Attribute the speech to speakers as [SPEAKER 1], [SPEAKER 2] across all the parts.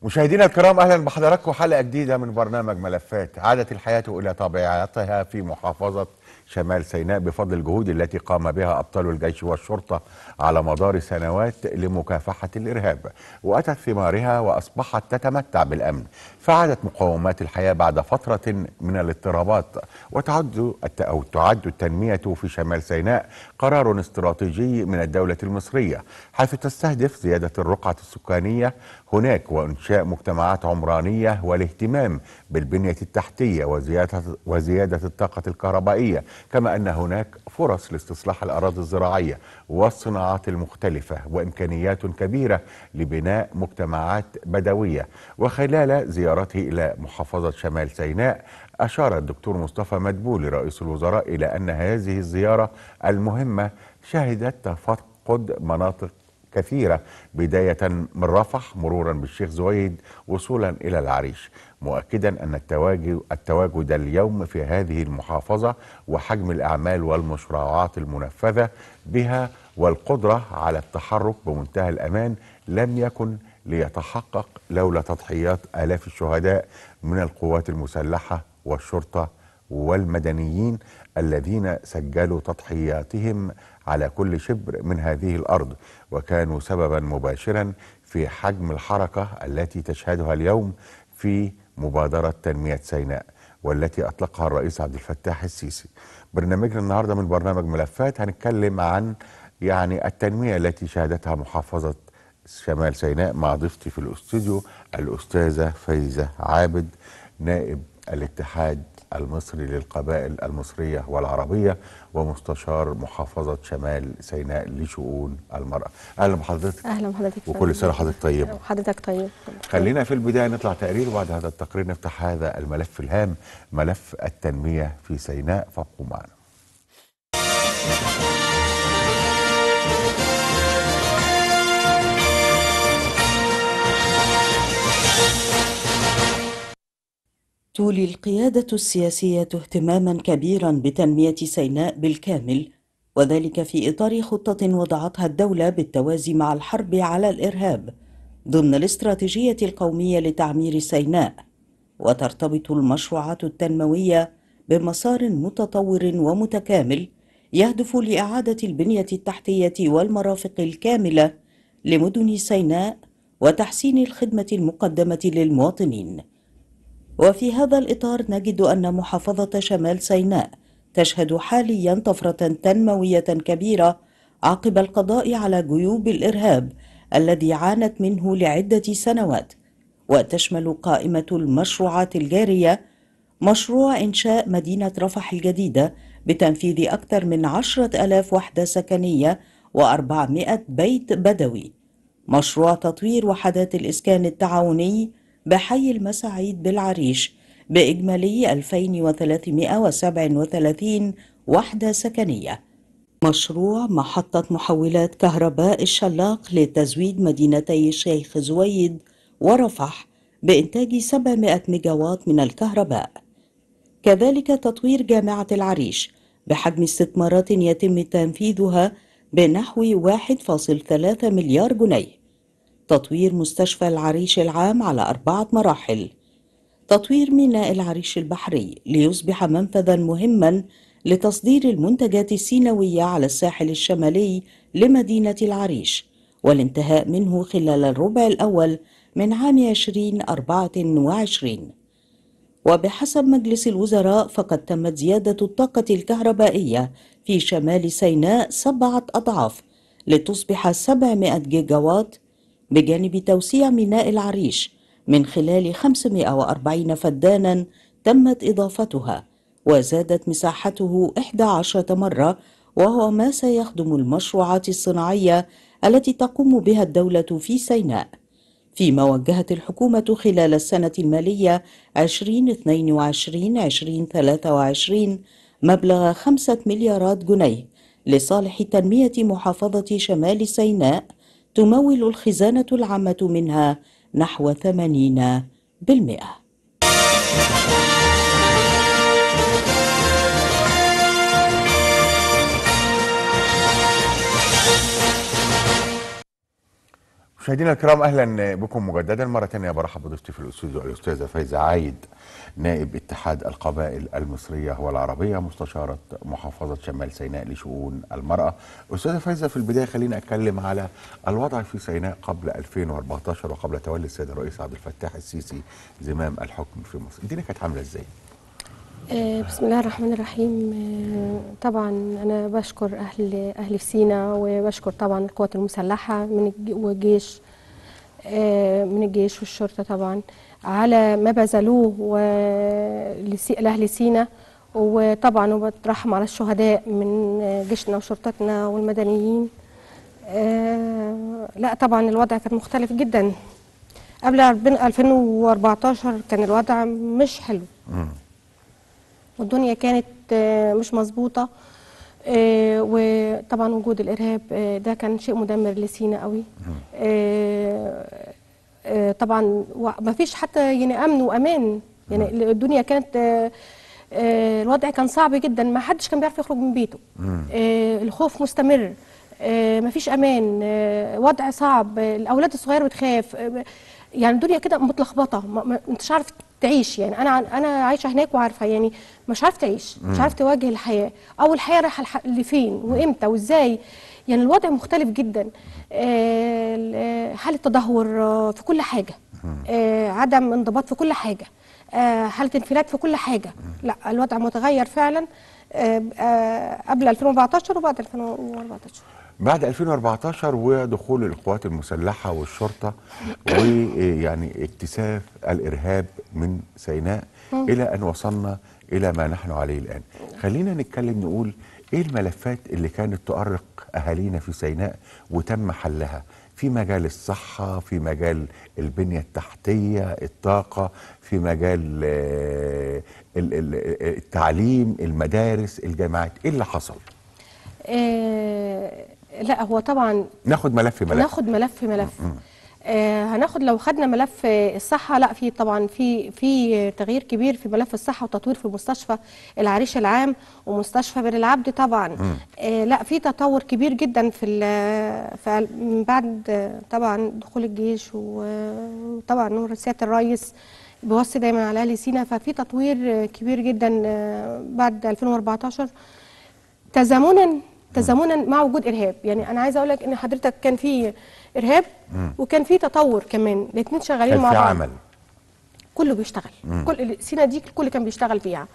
[SPEAKER 1] مشاهدينا الكرام اهلا بحضراتكم حلقه جديده من برنامج ملفات عادت الحياه الى طبيعتها في محافظه شمال سيناء بفضل الجهود التي قام بها ابطال الجيش والشرطه على مدار سنوات لمكافحه الارهاب واتت ثمارها واصبحت تتمتع بالامن فعادت مقومات الحياه بعد فتره من الاضطرابات وتعد او تعد التنميه في شمال سيناء قرار استراتيجي من الدوله المصريه حيث تستهدف زياده الرقعه السكانيه هناك وانشاء مجتمعات عمرانيه والاهتمام بالبنيه التحتيه وزياده وزياده الطاقه الكهربائيه كما ان هناك فرص لاستصلاح الاراضي الزراعيه والصناعات المختلفه وامكانيات كبيره لبناء مجتمعات بدويه وخلال زيارته الى محافظه شمال سيناء اشار الدكتور مصطفى مدبولي رئيس الوزراء الى ان هذه الزياره المهمه شهدت تفقد مناطق كثيرة بداية من رفح مرورا بالشيخ زويد وصولا إلى العريش مؤكدا أن التواجد, التواجد اليوم في هذه المحافظة وحجم الأعمال والمشروعات المنفذة بها والقدرة على التحرك بمنتهى الأمان لم يكن ليتحقق لولا تضحيات آلاف الشهداء من القوات المسلحة والشرطة والمدنيين الذين سجلوا تضحياتهم على كل شبر من هذه الارض وكانوا سببا مباشرا في حجم الحركه التي تشهدها اليوم في مبادره تنميه سيناء والتي اطلقها الرئيس عبد الفتاح السيسي. برنامجنا النهارده من برنامج ملفات هنتكلم عن يعني التنميه التي شهدتها محافظه شمال سيناء مع ضيفتي في الاستوديو الاستاذه فايزه عابد نائب الاتحاد المصري للقبائل المصرية والعربية ومستشار محافظة شمال سيناء لشؤون المرأة أهلا بحضرتك
[SPEAKER 2] اهلا بحضرتك
[SPEAKER 1] وكل سنة حضرتك طيبة
[SPEAKER 2] وحضرتك طيب
[SPEAKER 1] خلينا في البداية نطلع تقرير وبعد هذا التقرير نفتح هذا الملف الهام ملف التنمية في سيناء فابقوا معنا
[SPEAKER 3] تولي القيادة السياسية اهتماما كبيرا بتنمية سيناء بالكامل وذلك في إطار خطة وضعتها الدولة بالتوازي مع الحرب على الإرهاب ضمن الاستراتيجية القومية لتعمير سيناء وترتبط المشروعات التنموية بمسار متطور ومتكامل يهدف لإعادة البنية التحتية والمرافق الكاملة لمدن سيناء وتحسين الخدمة المقدمة للمواطنين وفي هذا الإطار نجد أن محافظة شمال سيناء تشهد حاليا طفرة تنموية كبيرة عقب القضاء على جيوب الإرهاب الذي عانت منه لعدة سنوات وتشمل قائمة المشروعات الجارية مشروع إنشاء مدينة رفح الجديدة بتنفيذ أكثر من عشرة ألاف وحدة سكنية وأربعمائة بيت بدوي مشروع تطوير وحدات الإسكان التعاوني بحي المساعيد بالعريش بإجمالي 2337 وحدة سكنية مشروع محطة محولات كهرباء الشلاق لتزويد مدينتي الشيخ زويد ورفح بإنتاج 700 ميجاوات من الكهرباء كذلك تطوير جامعة العريش بحجم استثمارات يتم تنفيذها بنحو 1.3 مليار جنيه تطوير مستشفى العريش العام على أربعة مراحل تطوير ميناء العريش البحري ليصبح منفذا مهما لتصدير المنتجات السينوية على الساحل الشمالي لمدينة العريش والانتهاء منه خلال الربع الأول من عام 2024 وبحسب مجلس الوزراء فقد تمت زيادة الطاقة الكهربائية في شمال سيناء سبعة أضعاف لتصبح 700 جيجاوات بجانب توسيع ميناء العريش من خلال 540 فدانا تمت إضافتها وزادت مساحته 11 مرة وهو ما سيخدم المشروعات الصناعية التي تقوم بها الدولة في سيناء فيما وجهت الحكومة خلال السنة المالية 2022-2023 مبلغ خمسة مليارات جنيه لصالح تنمية محافظة شمال سيناء تمول الخزانة العامة منها نحو 80%
[SPEAKER 1] مشاهدينا الكرام اهلا بكم مجددا مره ثانيه برحب بضيفتي في الاستوديو الاستاذه فايزه عايد نائب اتحاد القبائل المصريه والعربيه مستشاره محافظه شمال سيناء لشؤون المراه. استاذه فايزه في البدايه خلينا اتكلم على الوضع في سيناء قبل 2014 وقبل تولي السيد الرئيس عبد الفتاح السيسي زمام الحكم في مصر. الدنيا كانت عامله ازاي؟
[SPEAKER 2] آه، بسم الله الرحمن الرحيم آه، طبعا انا بشكر اهل اهل في سينا وبشكر طبعا القوات المسلحه من الج- والجيش آه، من الجيش والشرطه طبعا على ما بذلوه و- لسي- لاهل سينا وطبعا وبترحم على الشهداء من آه، جيشنا وشرطتنا والمدنيين آه، لا طبعا الوضع كان مختلف جدا قبل 2014 كان الوضع مش حلو والدنيا كانت آه، مش مظبوطه آه، وطبعا وجود الارهاب آه، ده كان شيء مدمر لسينا قوي آه، آه، طبعا ما فيش حتى يعني امن وامان يعني الدنيا كانت آه، آه، الوضع كان صعب جدا ما حدش كان بيعرف يخرج من بيته آه، الخوف مستمر ما فيش امان آه، وضع صعب آه، الاولاد الصغيره بتخاف آه، يعني الدنيا كده متلخبطه ما- ما- انتش عارف تعيش يعني انا انا عايشه هناك وعارفه يعني مش عارف تعيش مش عارف تواجه الحياه او الحياه رايحه لح- لفين وامتى وازاي يعني الوضع مختلف جدا آه، ال- آه، حاله تدهور آه، في كل حاجه آه، عدم انضباط في كل حاجه آه، حاله انفلات في كل حاجه لا الوضع متغير فعلا آه، آه، قبل 2014 وبعد 2014
[SPEAKER 1] بعد 2014 ودخول القوات المسلحة والشرطة ويعني اكتساف الإرهاب من سيناء إلى أن وصلنا إلى ما نحن عليه الآن خلينا نتكلم نقول إيه الملفات اللي كانت تؤرق أهالينا في سيناء وتم حلها في مجال الصحة في مجال البنية التحتية الطاقة في مجال آه، ال- ال- التعليم المدارس الجامعات إيه اللي حصل
[SPEAKER 2] آه، لا هو طبعا
[SPEAKER 1] ناخد ملف ملف
[SPEAKER 2] ناخد ملف ملف آه هناخد لو خدنا ملف آه، الصحه لا في طبعا في في تغيير كبير في ملف الصحه وتطوير في مستشفى العريش العام ومستشفى بر العبد طبعا آه لا في تطور كبير جدا في ال- في من بعد آه، طبعا دخول الجيش و- وطبعا نور سياده الرئيس بيوصي دايما على اهل سينا ففي تطوير آه، كبير جدا آه، بعد 2014 تزامنا تزامنا مع وجود ارهاب يعني انا عايزه اقول لك ان حضرتك كان في ارهاب وكان في تطور كمان الاثنين شغالين
[SPEAKER 1] كان
[SPEAKER 2] مع
[SPEAKER 1] في
[SPEAKER 2] بعض
[SPEAKER 1] عمل
[SPEAKER 2] كله بيشتغل كل سينا دي الكل كان بيشتغل فيها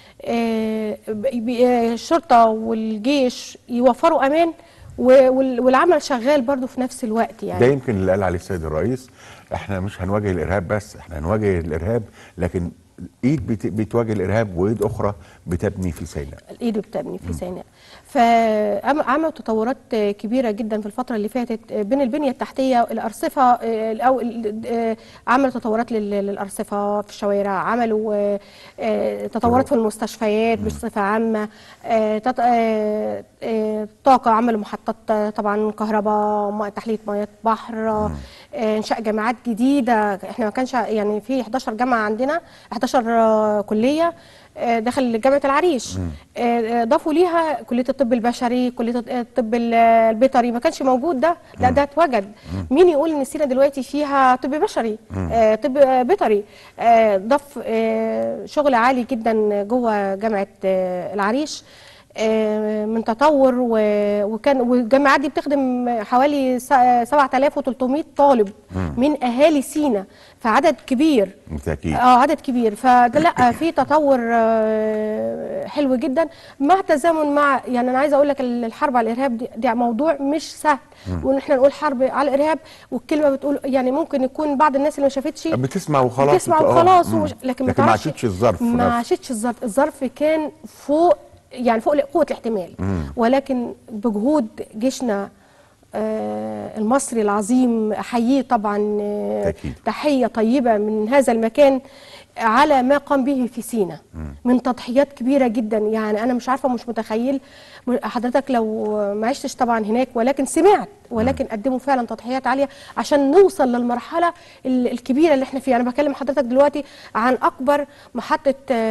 [SPEAKER 2] آه، ب- ب- آه، الشرطه والجيش يوفروا امان و- وال- والعمل شغال برضو في نفس الوقت
[SPEAKER 1] ده
[SPEAKER 2] يعني
[SPEAKER 1] يمكن اللي قال عليه السيد الرئيس احنا مش هنواجه الارهاب بس احنا هنواجه الارهاب لكن ايد بت- بتواجه الارهاب وايد اخرى بتبني في سيناء
[SPEAKER 2] الايد بتبني في سيناء فعملوا تطورات آه، كبيره جدا في الفتره اللي فاتت آه، بين البنيه التحتيه الارصفه آه، الأو- ال- آه، عملوا تطورات لل- للارصفه في الشوارع عملوا آه، آه، تطورات في المستشفيات بصفه عامه آه، تط- آه، آه، طاقه عملوا محطات آه، طبعا كهرباء م- تحليه مياه بحر آه، انشاء جامعات جديده احنا ما كانش يعني في 11 جامعه عندنا 11 آه، كليه آه، داخل جامعه العريش آه، آه، ضافوا ليها كليه الطب البشري كليه الطب ال- البيطري ما كانش موجود ده لا ده اتوجد مين يقول ان سينا دلوقتي فيها طب بشري آه، طب آه، بيطري آه، ضاف آه، شغل عالي جدا جوه جامعه آه، العريش آه، من تطور و- وكان والجامعات دي بتخدم حوالي س- 7300 طالب من اهالي سينا فعدد كبير
[SPEAKER 1] بالتاكيد
[SPEAKER 2] اه عدد كبير فده لا في تطور آه، حلو جدا مع تزامن مع يعني انا عايزه اقول لك الحرب على الارهاب دي, دي موضوع مش سهل وان احنا نقول حرب على الارهاب والكلمه بتقول يعني ممكن يكون بعض الناس اللي ما شافتش
[SPEAKER 1] بتسمع وخلاص
[SPEAKER 2] بتسمع
[SPEAKER 1] وت- آه،
[SPEAKER 2] وخلاص
[SPEAKER 1] مم.
[SPEAKER 2] ومش لكن ما
[SPEAKER 1] لكن ما
[SPEAKER 2] تعرفش-
[SPEAKER 1] عاشتش الظرف
[SPEAKER 2] ما
[SPEAKER 1] نفسه.
[SPEAKER 2] عاشتش الظرف الظرف كان فوق يعني فوق قوه الاحتمال ولكن بجهود جيشنا آه، المصري العظيم احييه طبعا آه،
[SPEAKER 1] تأكيد.
[SPEAKER 2] تحيه طيبه من هذا المكان على ما قام به في سينا من تضحيات كبيره جدا يعني انا مش عارفه مش متخيل م- حضرتك لو ما عشتش طبعا هناك ولكن سمعت ولكن قدموا فعلا تضحيات عاليه عشان نوصل للمرحله ال- الكبيره اللي احنا فيها انا بكلم حضرتك دلوقتي عن اكبر محطه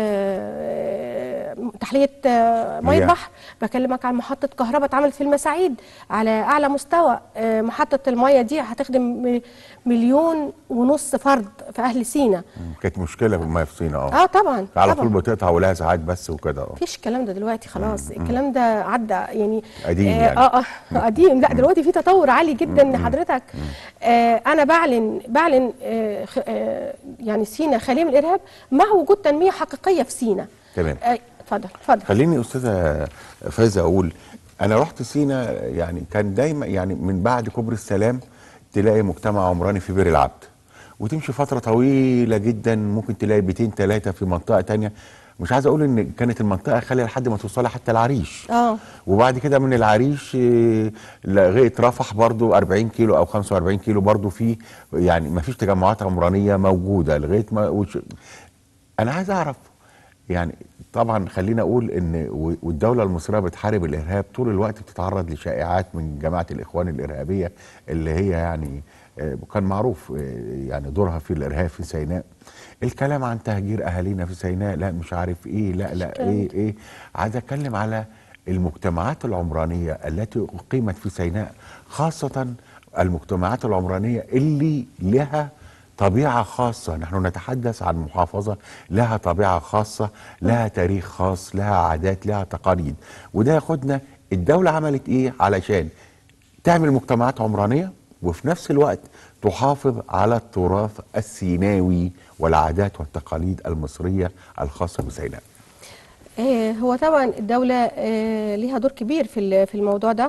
[SPEAKER 2] آه، تحليه آه، ميه
[SPEAKER 1] مياه.
[SPEAKER 2] بحر بكلمك عن محطه كهرباء اتعملت في المساعيد على اعلى مستوى آه، محطه الميه دي هتخدم م- مليون ونص فرد في اهل سينا
[SPEAKER 1] كانت مشكله في الميه في سينا اه
[SPEAKER 2] اه طبعا
[SPEAKER 1] على
[SPEAKER 2] طبعا
[SPEAKER 1] طول بتقطع ولها ساعات بس وكده اه
[SPEAKER 2] مفيش الكلام ده دلوقتي خلاص الكلام ده عدى يعني
[SPEAKER 1] قديم
[SPEAKER 2] آه
[SPEAKER 1] يعني.
[SPEAKER 2] اه اه قديم لا دلوقتي في تطور عالي جدا حضرتك آه انا بعلن بعلن آه خ- آه يعني سينا خاليه من الارهاب مع وجود تنميه حقيقيه في سينا
[SPEAKER 1] تمام.
[SPEAKER 2] آه، اتفضل اتفضل
[SPEAKER 1] خليني استاذه فايزه اقول انا رحت سينا يعني كان دايما يعني من بعد كوبري السلام تلاقي مجتمع عمراني في بئر العبد وتمشي فتره طويله جدا ممكن تلاقي بيتين ثلاثه في منطقه تانية مش عايز اقول ان كانت المنطقه خاليه لحد ما توصلها حتى العريش
[SPEAKER 2] اه
[SPEAKER 1] وبعد كده من العريش آه، لغايه رفح برضو 40 كيلو او 45 كيلو برضو في يعني ما فيش تجمعات عمرانيه موجوده لغايه ما وش انا عايز اعرف يعني طبعا خلينا اقول ان و- والدوله المصريه بتحارب الارهاب طول الوقت بتتعرض لشائعات من جماعه الاخوان الارهابيه اللي هي يعني آه، كان معروف آه، يعني دورها في الارهاب في سيناء الكلام عن تهجير اهالينا في سيناء لا مش عارف ايه لا لا
[SPEAKER 2] الكلام
[SPEAKER 1] ايه ايه عايز اتكلم على المجتمعات العمرانيه التي اقيمت في سيناء خاصه المجتمعات العمرانيه اللي لها طبيعة خاصة نحن نتحدث عن محافظة لها طبيعة خاصة لها تاريخ خاص لها عادات لها تقاليد وده ياخدنا الدولة عملت ايه علشان تعمل مجتمعات عمرانية وفي نفس الوقت تحافظ على التراث السيناوي والعادات والتقاليد المصرية الخاصة بسيناء
[SPEAKER 2] آه، هو طبعا الدولة آه، ليها دور كبير في ال- في الموضوع ده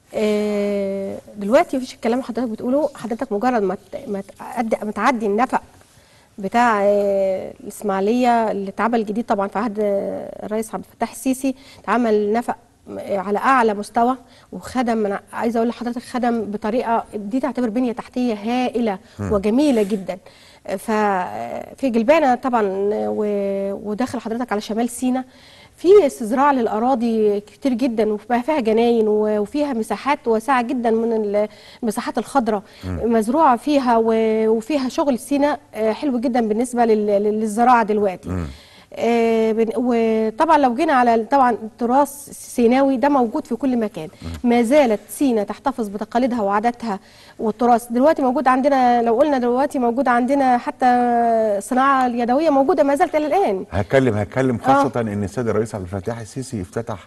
[SPEAKER 2] آه، دلوقتي مفيش الكلام اللي حضرتك بتقوله حضرتك مجرد ما ت- ما تعدي ما تعدي النفق بتاع آه، الإسماعيلية اللي اتعمل جديد طبعا في عهد آه، الرئيس عبد الفتاح السيسي اتعمل نفق آه، على اعلى مستوى وخدم انا عايزه اقول لحضرتك خدم بطريقه دي تعتبر بنيه تحتيه هائله وجميله جدا ففي جلبانه طبعا و- وداخل حضرتك على شمال سينا في استزراع للاراضي كتير جدا وبقى فيها جناين و- وفيها مساحات واسعه جدا من ال- المساحات الخضراء مزروعه فيها و- وفيها شغل سينا آه، حلو جدا بالنسبه لل- لل- للزراعه دلوقتي آه، بن- وطبعا لو جينا على طبعا التراث السيناوي ده موجود في كل مكان ما زالت سينا تحتفظ بتقاليدها وعاداتها والتراث دلوقتي موجود عندنا لو قلنا دلوقتي موجود عندنا حتى الصناعه اليدويه موجوده ما زالت الى الان
[SPEAKER 1] هتكلم هتكلم خاصة ان السيد الرئيس عبد الفتاح السيسي افتتح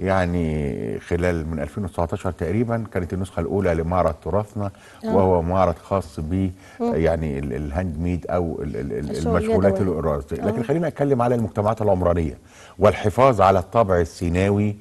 [SPEAKER 1] يعني خلال من 2019 تقريبا كانت النسخة الأولى لمعرض تراثنا وهو معرض خاص ب يعني ال- الهاند ميد أو ال- ال- ال-
[SPEAKER 2] الشغل
[SPEAKER 1] المشغولات
[SPEAKER 2] اليدوي.
[SPEAKER 1] الإرازية لكن خلينا أتكلم على المجتمعات العمرانية والحفاظ على الطابع السيناوي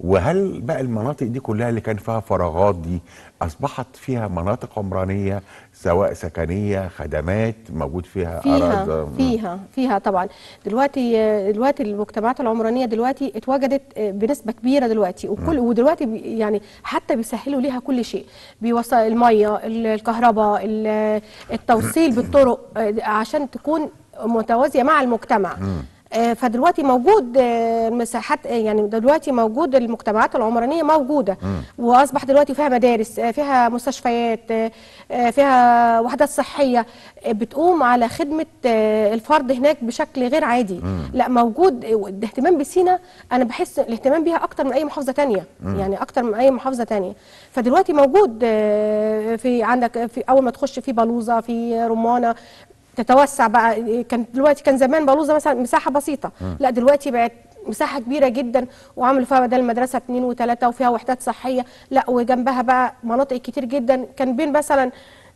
[SPEAKER 1] وهل بقى المناطق دي كلها اللي كان فيها فراغات دي أصبحت فيها مناطق عمرانية سواء سكنية خدمات موجود فيها
[SPEAKER 2] فيها
[SPEAKER 1] أراضي
[SPEAKER 2] فيها فيها طبعا دلوقتي دلوقتي المجتمعات العمرانيه دلوقتي اتوجدت بنسبه كبيره دلوقتي وكل ودلوقتي بي- يعني حتى بيسهلوا ليها كل شيء بيوصل الميه ال- الكهرباء ال- التوصيل بالطرق آه، عشان تكون متوازيه مع المجتمع آه، فدلوقتي موجود آه، مساحات آه، يعني دلوقتي موجود المجتمعات العمرانيه موجوده واصبح دلوقتي فيها مدارس آه، فيها مستشفيات آه، آه، فيها وحدات صحيه آه، بتقوم على خدمه آه، الفرد هناك بشكل غير عادي لا موجود آه، الاهتمام بسينا انا بحس الاهتمام بيها اكتر من اي محافظه تانية يعني اكتر من اي محافظه تانية فدلوقتي موجود آه، في عندك في اول ما تخش في بلوزه في رمانه تتوسع بقى كان دلوقتي كان زمان بلوزه مثلا مساحه بسيطه لا دلوقتي بقت مساحه كبيره جدا وعملوا فيها بدل المدرسه اثنين وثلاثه وفيها وحدات صحيه لا وجنبها بقى مناطق كتير جدا كان بين مثلا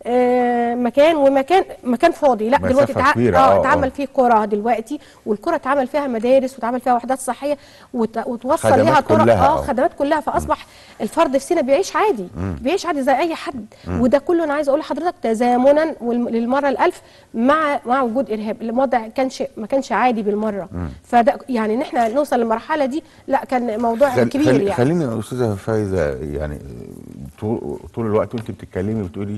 [SPEAKER 2] آه، مكان ومكان مكان فاضي لا
[SPEAKER 1] مسافة
[SPEAKER 2] دلوقتي تع-
[SPEAKER 1] كبيرة، آه،
[SPEAKER 2] اه
[SPEAKER 1] آه.
[SPEAKER 2] اتعمل فيه قرى دلوقتي والقرى اتعمل فيها مدارس واتعمل فيها وحدات صحيه وت- وتوصل
[SPEAKER 1] خدمات
[SPEAKER 2] ليها طرق
[SPEAKER 1] كلها،
[SPEAKER 2] اه
[SPEAKER 1] آه.
[SPEAKER 2] خدمات كلها فاصبح الفرد في سينا بيعيش عادي بيعيش عادي زي اي حد وده كله انا عايزه اقول لحضرتك تزامنا والم- للمره الالف مع مع وجود ارهاب الوضع كانش ما كانش عادي بالمره فده يعني ان احنا نوصل للمرحله دي لا كان موضوع
[SPEAKER 1] خل-
[SPEAKER 2] كبير
[SPEAKER 1] خل-
[SPEAKER 2] يعني
[SPEAKER 1] خليني يا استاذه فايزه يعني طول, طول الوقت وانت بتتكلمي بتقولي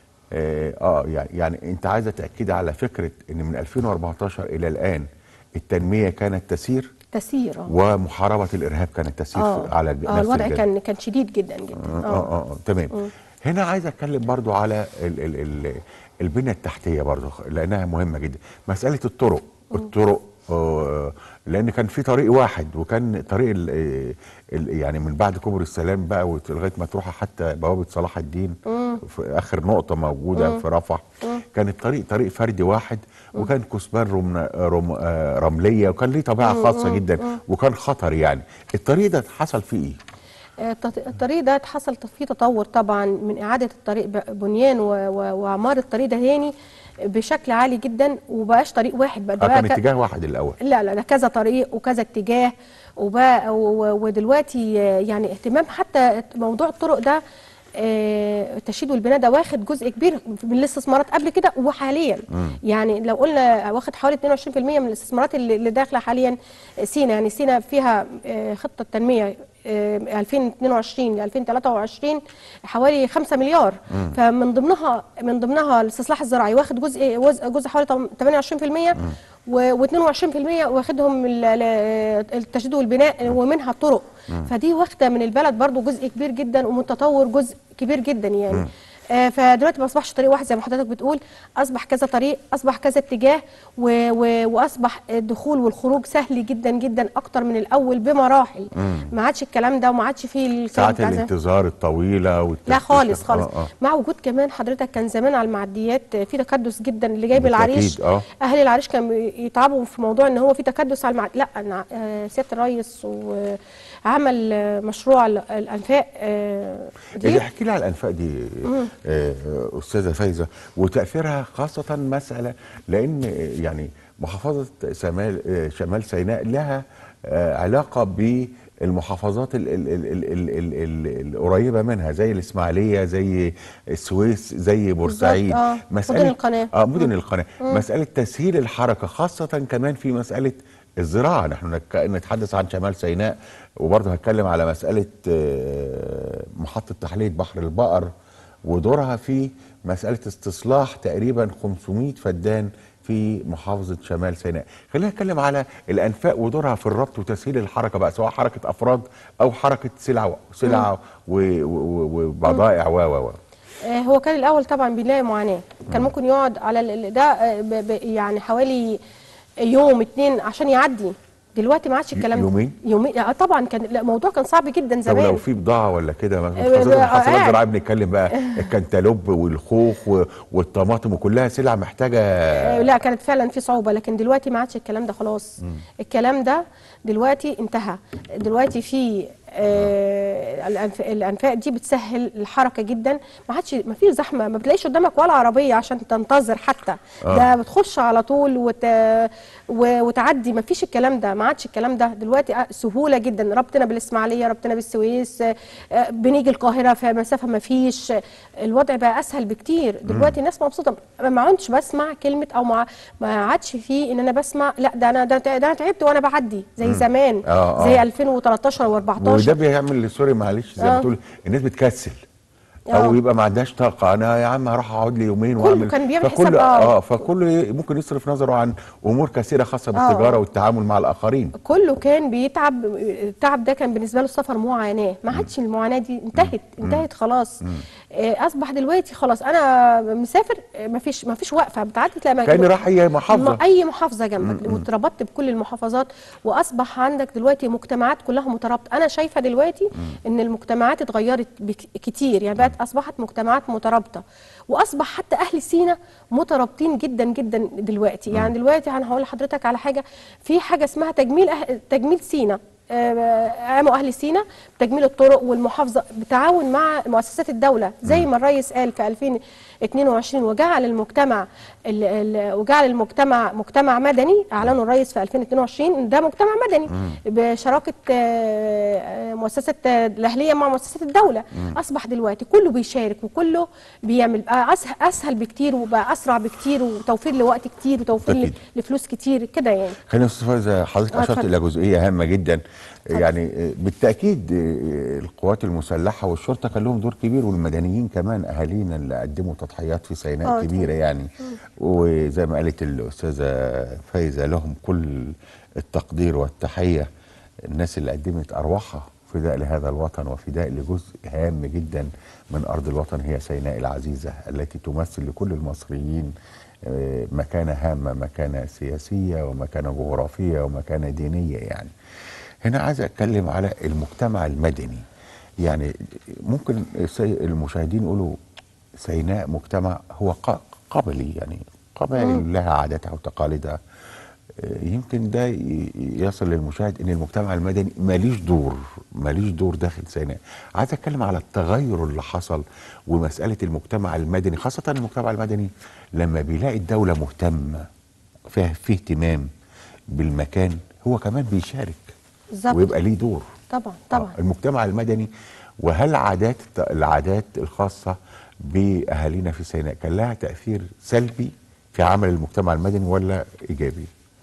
[SPEAKER 1] اه, آه يعني, يعني انت عايزه تاكدي على فكره ان من 2014 الى الان التنميه كانت تسير
[SPEAKER 2] تسير اه
[SPEAKER 1] ومحاربه الارهاب كانت تسير
[SPEAKER 2] اه
[SPEAKER 1] في- على ج-
[SPEAKER 2] اه
[SPEAKER 1] نفس
[SPEAKER 2] الوضع
[SPEAKER 1] الجانب.
[SPEAKER 2] كان كان شديد جدا جدا
[SPEAKER 1] آه, آه, اه تمام هنا عايز اتكلم برضو على ال ال ال البنيه التحتيه برضو لانها مهمه جدا مساله الطرق الطرق آه، لان كان في طريق واحد وكان طريق ال ال يعني من بعد كوبري السلام بقى وت- لغايه ما تروح حتى بوابه صلاح الدين في اخر نقطه موجوده في رفح كان الطريق طريق فردي واحد وكان كثبان رمل رم آه، رمليه وكان ليه طبيعه خاصه جدا وكان خطر يعني الطريق ده حصل فيه ايه؟
[SPEAKER 2] آه، التط- الطريق ده حصل فيه تطور طبعا من إعادة الطريق ب- بنيان و- و- وإعمار الطريق ده تاني بشكل عالي جدا وبقاش طريق واحد بقى ده
[SPEAKER 1] آه،
[SPEAKER 2] بقى
[SPEAKER 1] كان
[SPEAKER 2] ك-
[SPEAKER 1] اتجاه واحد الاول
[SPEAKER 2] لا لا ده كذا طريق وكذا اتجاه وبقى و- ودلوقتي آه، يعني اهتمام حتى موضوع الطرق ده آه، التشييد والبناء ده واخد جزء كبير من الاستثمارات قبل كده وحاليا يعني لو قلنا واخد حوالي 22% من الاستثمارات اللي اللي داخله حاليا سينا يعني سينا فيها آه، خطه تنميه آه، 2022 ل 2023 حوالي 5 مليار فمن ضمنها من ضمنها الاستصلاح الزراعي واخد جزء جزء, جزء حوالي 28% و22% واخدهم ال- ال- التشييد والبناء ومنها الطرق فدي واخده من البلد برضو جزء كبير جدا ومن التطور جزء كبير جدا يعني آه، فدلوقتي ما اصبحش طريق واحد زي ما حضرتك بتقول اصبح كذا طريق اصبح كذا اتجاه و و واصبح الدخول والخروج سهل جدا جدا اكتر من الاول بمراحل ما عادش الكلام ده وما عادش فيه الكلام
[SPEAKER 1] ساعات
[SPEAKER 2] بتاع زمان.
[SPEAKER 1] الانتظار الطويله والتفتيش
[SPEAKER 2] لا خالص خالص
[SPEAKER 1] آه آه.
[SPEAKER 2] مع وجود كمان حضرتك كان زمان على المعديات في تكدس جدا اللي جايب
[SPEAKER 1] بالتأكيد،
[SPEAKER 2] العريش
[SPEAKER 1] آه.
[SPEAKER 2] اهل العريش كانوا يتعبوا في موضوع ان هو في تكدس على المعد... لا أنا آه، سياده الرئيس وعمل آه، مشروع ال- الانفاق آه، دي
[SPEAKER 1] اللي احكي لي على الانفاق دي آه، استاذه فايزه وتاثيرها خاصه مساله لان آه، يعني محافظه شمال آه، شمال سيناء لها آه، علاقه بالمحافظات ال- ال- ال- ال- ال- ال- ال- القريبه منها زي الاسماعيليه زي السويس زي بورسعيد
[SPEAKER 2] آه، مدن القناة.
[SPEAKER 1] اه مدن القناه مساله تسهيل الحركه خاصه كمان في مساله الزراعه نحن نك- نتحدث عن شمال سيناء وبرضه هتكلم على مساله آه، محطه تحليه بحر البقر ودورها في مساله استصلاح تقريبا 500 فدان في محافظه شمال سيناء خلينا نتكلم على الانفاق ودورها في الربط وتسهيل الحركه بقى سواء حركه افراد او حركه سلع سلع و- و- و- وبضائع و و و
[SPEAKER 2] آه، هو كان الاول طبعا بيلاقي معاناه كان ممكن يقعد على ال- ال- ده آه، ب- ب- يعني حوالي يوم اتنين عشان يعدي دلوقتي ما عادش الكلام ده
[SPEAKER 1] يومين؟
[SPEAKER 2] يومين اه طبعا كان لا، الموضوع كان صعب جدا
[SPEAKER 1] طب
[SPEAKER 2] زمان
[SPEAKER 1] لو في بضاعه ولا كده
[SPEAKER 2] آه،
[SPEAKER 1] محافظات
[SPEAKER 2] آه،
[SPEAKER 1] محافظات
[SPEAKER 2] قاعد.
[SPEAKER 1] زراعيه بنتكلم بقى الكنتالوب والخوخ و- والطماطم وكلها سلع محتاجه
[SPEAKER 2] آه، لا كانت فعلا في صعوبه لكن دلوقتي ما عادش الكلام ده خلاص الكلام ده دلوقتي انتهى دلوقتي في آه الأنف- الانفاق دي بتسهل الحركه جدا ما عادش ما فيش زحمه ما بتلاقيش قدامك ولا عربيه عشان تنتظر حتى ده بتخش على طول وت... و... وتعدي ما فيش الكلام ده ما عادش الكلام ده دلوقتي آه، سهوله جدا ربطنا بالاسماعيليه ربطنا بالسويس آه، آه، بنيجي القاهره في مسافه ما فيش الوضع بقى اسهل بكتير دلوقتي الناس مبسوطه ما عدتش بسمع كلمه او ما ما عادش فيه ان انا بسمع لا ده انا ده, ده انا تعبت وانا بعدي زي زمان
[SPEAKER 1] آه، آه.
[SPEAKER 2] زي 2013 و14
[SPEAKER 1] وده بيعمل سوري معلش زي ما
[SPEAKER 2] آه.
[SPEAKER 1] تقول الناس بتكسل
[SPEAKER 2] آه.
[SPEAKER 1] او يبقى ما عندهاش طاقه انا يا عم هروح اقعد لي يومين
[SPEAKER 2] كله
[SPEAKER 1] واعمل
[SPEAKER 2] كان بيعمل
[SPEAKER 1] فكل
[SPEAKER 2] حساب، آه.
[SPEAKER 1] اه فكله ممكن يصرف نظره عن امور كثيره خاصه
[SPEAKER 2] آه.
[SPEAKER 1] بالتجاره والتعامل مع الاخرين
[SPEAKER 2] كله كان بيتعب التعب ده كان بالنسبه له السفر معاناه ما عادش المعاناه دي انتهت انتهت خلاص آه، اصبح دلوقتي خلاص انا مسافر ما فيش ما فيش وقفه بتعدي تلاقي مكان-
[SPEAKER 1] كاني رايح اي محافظه
[SPEAKER 2] ما- اي محافظه جنبك واتربطت بكل المحافظات واصبح عندك دلوقتي مجتمعات كلها مترابطه انا شايفه دلوقتي ان المجتمعات اتغيرت بك- كتير يعني بقت اصبحت مجتمعات مترابطه واصبح حتى اهل سينا مترابطين جدا جدا دلوقتي يعني دلوقتي انا هقول لحضرتك على حاجه في حاجه اسمها تجميل أه... تجميل سينا آه، قاموا اهل سينا بتجميل الطرق والمحافظه بتعاون مع مؤسسات الدوله زي ما الرئيس قال في 2022 وجعل المجتمع ال ال وجعل المجتمع مجتمع مدني اعلنه الرئيس في 2022 إن ده مجتمع مدني بشراكه آه، آه، مؤسسه آه، الاهليه مع مؤسسات الدوله اصبح دلوقتي كله بيشارك وكله بيعمل بقى اسهل, أسهل بكتير وبقى اسرع بكتير وتوفير لوقت كتير وتوفير ل-
[SPEAKER 1] أكيد.
[SPEAKER 2] لفلوس كتير كده يعني
[SPEAKER 1] خلينا يا استاذ فايزه حضرتك
[SPEAKER 2] آه،
[SPEAKER 1] اشرت
[SPEAKER 2] اتفضل.
[SPEAKER 1] الى جزئيه هامه جدا يعني آه، بالتاكيد آه، القوات المسلحه والشرطه كان لهم دور كبير والمدنيين كمان اهالينا اللي قدموا تضحيات في سيناء
[SPEAKER 2] آه،
[SPEAKER 1] كبيره
[SPEAKER 2] طبعاً.
[SPEAKER 1] يعني وزي ما قالت الاستاذه فايزه لهم كل التقدير والتحيه الناس اللي قدمت ارواحها فداء لهذا الوطن وفداء لجزء هام جدا من ارض الوطن هي سيناء العزيزه التي تمثل لكل المصريين آه، مكانه هامه مكانه سياسيه ومكانه جغرافيه ومكانه دينيه يعني هنا عايز اتكلم على المجتمع المدني يعني ممكن السي- المشاهدين يقولوا سيناء مجتمع هو ق- قبلي يعني قبائل لها عاداتها وتقاليدها آه، يمكن ده ي- يصل للمشاهد ان المجتمع المدني ماليش دور ماليش دور داخل سيناء عايز اتكلم على التغير اللي حصل ومساله المجتمع المدني خاصه المجتمع المدني لما بيلاقي الدوله مهتمه فيها فيه اهتمام بالمكان هو كمان بيشارك
[SPEAKER 2] بالظبط.
[SPEAKER 1] ويبقى ليه دور
[SPEAKER 2] طبعا طبعا
[SPEAKER 1] آه، المجتمع المدني وهل عادات العادات الخاصه باهالينا في سيناء كان لها تاثير سلبي في عمل المجتمع المدني ولا ايجابي؟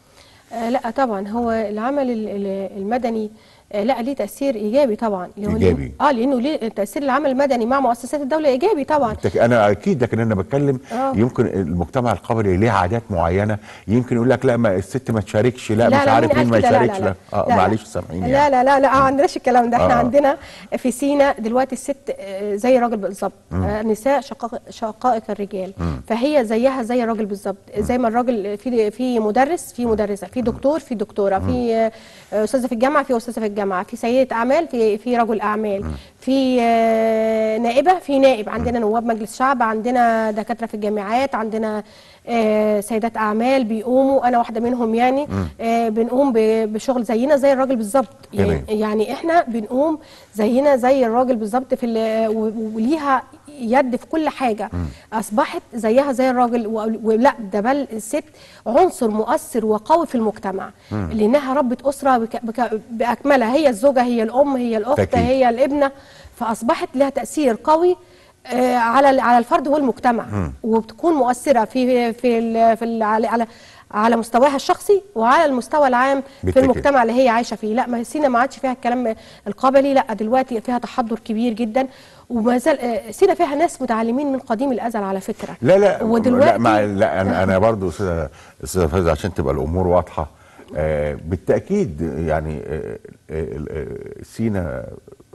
[SPEAKER 2] آه لا طبعا هو العمل ال- ال- المدني آه لا ليه تاثير ايجابي طبعا لأنه-
[SPEAKER 1] إيجابي.
[SPEAKER 2] اه لانه ليه تاثير العمل المدني مع مؤسسات الدوله ايجابي طبعا
[SPEAKER 1] تك- انا اكيد لكن انا بتكلم
[SPEAKER 2] آه.
[SPEAKER 1] يمكن المجتمع القبلي ليه عادات معينه يمكن يقول لك لا ما الست ما تشاركش لا, مش عارف
[SPEAKER 2] مين
[SPEAKER 1] مين ما
[SPEAKER 2] قال كده؟
[SPEAKER 1] يشاركش لا, اه معلش سامحيني
[SPEAKER 2] لا
[SPEAKER 1] يعني.
[SPEAKER 2] لا لا لا ما عندناش الكلام ده احنا
[SPEAKER 1] آه.
[SPEAKER 2] عندنا في سينا دلوقتي الست آه، زي الراجل بالظبط آه، النساء شقائق شقائق الرجال فهي زيها زي الراجل بالظبط زي ما الراجل في في مدرس في مدرسه في دكتور في دكتوره في آه، استاذه في الجامعه في استاذه في الجامعه في سيده اعمال في في رجل اعمال في آه، نائبه في نائب عندنا نواب مجلس شعب عندنا دكاتره في الجامعات عندنا آه، سيدات اعمال بيقوموا انا واحده منهم يعني آه، بنقوم ب- بشغل زينا زي الراجل بالظبط يعني,
[SPEAKER 1] جميل.
[SPEAKER 2] يعني احنا بنقوم زينا زي الراجل بالظبط في ال- و- وليها يد في كل حاجه اصبحت زيها زي الراجل و- ولا ده بل الست عنصر مؤثر وقوي في المجتمع لانها ربة اسره بك بك باكملها هي الزوجه هي الام هي الاخت
[SPEAKER 1] أكيد.
[SPEAKER 2] هي الابنه فاصبحت لها تاثير قوي آه، على ال- على الفرد والمجتمع وبتكون مؤثره في في ال- في ال- على على على مستواها الشخصي وعلى المستوى العام في
[SPEAKER 1] بالتأكيد.
[SPEAKER 2] المجتمع اللي هي عايشه فيه لا ما سينا ما عادش فيها الكلام القبلي لا دلوقتي فيها تحضر كبير جدا وما زال آه، سينا فيها ناس متعلمين من قديم الازل على فكره
[SPEAKER 1] لا لا
[SPEAKER 2] ودلوقتي
[SPEAKER 1] لا, مع لا انا انا برضو استاذه استاذه فايزه عشان تبقى الامور واضحه آه بالتاكيد يعني آه آه آه سينا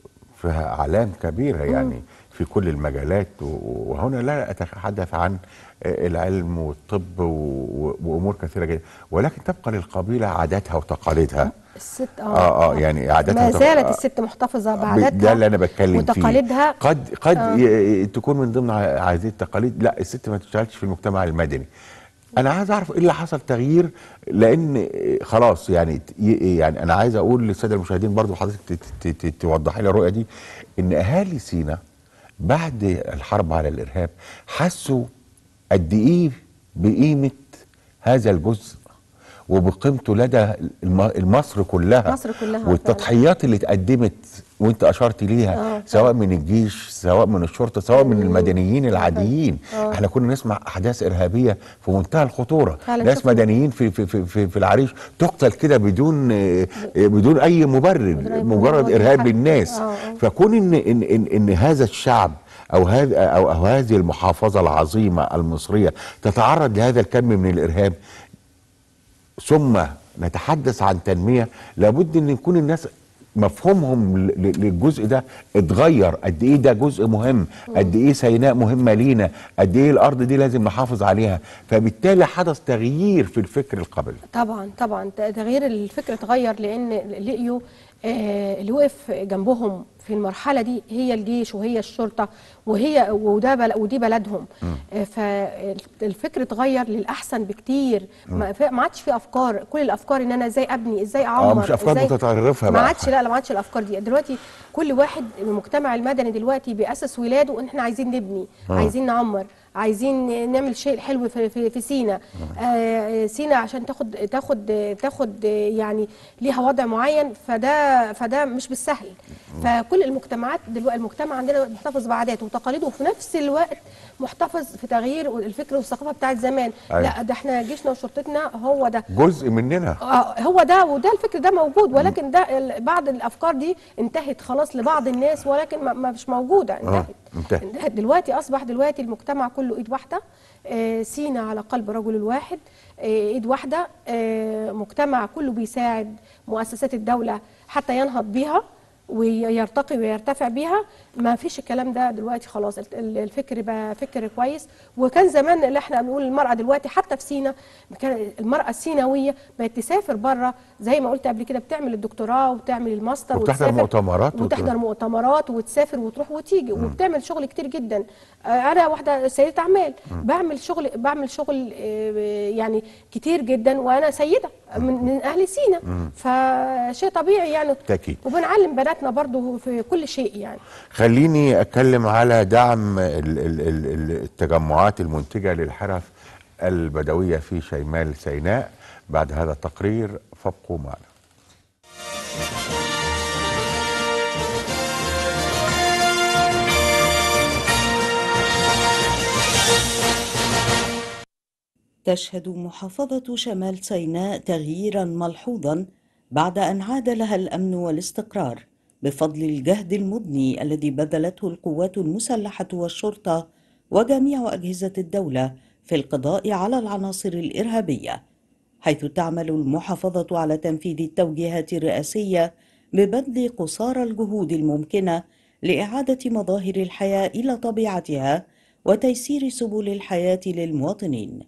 [SPEAKER 1] فيها اعلام كبيره يعني في كل المجالات و- وهنا لا اتحدث عن آه، العلم والطب و- و- وامور كثيره جدا ولكن تبقى للقبيله عاداتها وتقاليدها
[SPEAKER 2] الست
[SPEAKER 1] اه اه يعني عاداتها
[SPEAKER 2] ما
[SPEAKER 1] وتق-
[SPEAKER 2] زالت
[SPEAKER 1] آه،
[SPEAKER 2] الست محتفظه
[SPEAKER 1] ب-
[SPEAKER 2] بعاداتها
[SPEAKER 1] ده اللي انا بتكلم فيه
[SPEAKER 2] وتقاليدها
[SPEAKER 1] قد قد
[SPEAKER 2] آه.
[SPEAKER 1] ي- تكون من ضمن ع- هذه التقاليد لا الست ما تشتغلش في المجتمع المدني انا عايز اعرف ايه اللي حصل تغيير لان خلاص يعني ت- ي- يعني انا عايز اقول للساده المشاهدين برضو حضرتك ت- ت- ت- توضحي لي الرؤيه دي ان اهالي سينا بعد الحرب على الارهاب حسوا قد ايه بقيمه هذا الجزء وبقيمته لدى الم- مصر كلها
[SPEAKER 2] مصر كلها
[SPEAKER 1] والتضحيات اللي اتقدمت وانت اشرت ليها
[SPEAKER 2] آه،
[SPEAKER 1] سواء من الجيش سواء من الشرطه سواء من المدنيين العاديين
[SPEAKER 2] آه.
[SPEAKER 1] احنا كنا نسمع احداث ارهابيه في منتهى الخطوره
[SPEAKER 2] فعلا
[SPEAKER 1] ناس
[SPEAKER 2] شفنا.
[SPEAKER 1] مدنيين في في في في, في العريش تقتل كده بدون آه، آه، بدون اي مبرر
[SPEAKER 2] أي
[SPEAKER 1] مجرد
[SPEAKER 2] مبرر.
[SPEAKER 1] ارهاب
[SPEAKER 2] حق.
[SPEAKER 1] للناس
[SPEAKER 2] آه، آه.
[SPEAKER 1] فكون ان ان ان, إن هذا الشعب او هذا او, أو هذه المحافظه العظيمه المصريه تتعرض لهذا الكم من الارهاب ثم نتحدث عن تنميه لابد ان يكون الناس مفهومهم ل- ل- للجزء ده اتغير قد ايه ده جزء مهم قد ايه سيناء مهمه لينا قد ايه الارض دي لازم نحافظ عليها فبالتالي حدث تغيير في الفكر القبلي
[SPEAKER 2] طبعا طبعا ت- تغيير الفكر اتغير لان لقيوا آه، اللي وقف جنبهم في المرحله دي هي الجيش وهي الشرطه وهي وده بل ودي بلدهم آه، فالفكر اتغير للاحسن بكتير ما في- ما عادش في افكار كل الافكار ان انا ازاي ابني ازاي اعمر
[SPEAKER 1] اه مش افكار
[SPEAKER 2] إزاي
[SPEAKER 1] متطرفه
[SPEAKER 2] ما
[SPEAKER 1] بقى
[SPEAKER 2] عادش لا لا ما عادش الافكار دي دلوقتي كل واحد من المجتمع المدني دلوقتي بيأسس ولاده ان احنا عايزين نبني عايزين نعمر عايزين نعمل شيء حلو في في, في سينا آه سينا عشان تاخد تاخد تاخد يعني ليها وضع معين فده فده مش بالسهل فكل المجتمعات دلوقتي المجتمع عندنا محتفظ بعاداته وتقاليده وفي نفس الوقت محتفظ في تغيير الفكر والثقافه بتاعت زمان
[SPEAKER 1] أيوة.
[SPEAKER 2] لا ده احنا جيشنا وشرطتنا هو ده
[SPEAKER 1] جزء مننا
[SPEAKER 2] آه، هو ده وده الفكر ده موجود ولكن ده ال- بعض الافكار دي انتهت خلاص لبعض الناس ولكن ما- ما مش موجوده انتهت
[SPEAKER 1] انتهت.
[SPEAKER 2] انتهت دلوقتي اصبح دلوقتي المجتمع كله ايد واحده آه، سينا على قلب رجل الواحد آه، ايد واحده آه، مجتمع كله بيساعد مؤسسات الدوله حتى ينهض بيها ويرتقي ويرتفع بيها ما فيش الكلام ده دلوقتي خلاص ال- ال- الفكر بقى فكر كويس وكان زمان اللي احنا بنقول المرأة دلوقتي حتى في سينا كان المرأة السيناوية بقت تسافر بره زي ما قلت قبل كده بتعمل الدكتوراه وبتعمل الماستر
[SPEAKER 1] وبتحضر
[SPEAKER 2] وتسافر
[SPEAKER 1] مؤتمرات وت-
[SPEAKER 2] وتحضر مؤتمرات وتسافر وتروح وتيجي وبتعمل شغل كتير جدا آه، انا واحده سيده اعمال بعمل شغل بعمل شغل آه، يعني كتير جدا وانا سيده من من اهل سينا فشيء طبيعي يعني
[SPEAKER 1] بالتأكيد.
[SPEAKER 2] وبنعلم بناتنا برضو في كل شيء يعني
[SPEAKER 1] خليني اتكلم على دعم ال- ال- ال- ال- التجمعات المنتجه للحرف البدويه في شمال سيناء بعد هذا التقرير فابقوا معنا
[SPEAKER 3] تشهد محافظة شمال سيناء تغييرا ملحوظا بعد أن عاد لها الأمن والاستقرار بفضل الجهد المضني الذي بذلته القوات المسلحة والشرطة وجميع أجهزة الدولة في القضاء على العناصر الإرهابية حيث تعمل المحافظة على تنفيذ التوجيهات الرئاسية ببذل قصارى الجهود الممكنة لإعادة مظاهر الحياة إلى طبيعتها وتيسير سبل الحياة للمواطنين